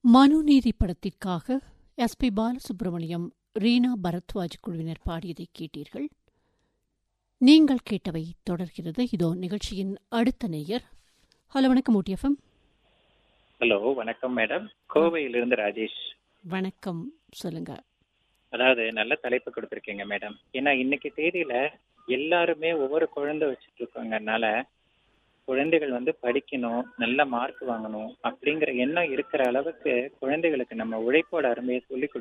மனுநீதி படத்திற்காக S P Balasubrahmanyam Reena Bharadwaj குழுவினர் பாடியதை கேட்டீர்கள் நீங்கள் கேட்டவை தொடர்கிறது இதோ நிகழ்ச்சியின் அடுத்த நேயர் ஹலோ வணக்கம் ஊட்டியஃபம் ஹலோ வணக்கம் மேடம் கோவையிலிருந்து ராஜேஷ் வணக்கம் சொல்லுங்க அதாவது நல்ல தலைப்பு கொடுத்துருக்கீங்க மேடம் ஏன்னா இன்னைக்கு தேதியில எல்லாருமே ஒவ்வொரு குழந்தை வச்சுட்டு இருக்காங்கனால குழந்தைகள் வந்து படிக்கணும் நல்ல மார்க் வாங்கணும் அப்படிங்கிற எண்ணம் இருக்கிற அளவுக்கு குழந்தைகளுக்கு நம்ம உழைப்போட அருமையை சொல்லி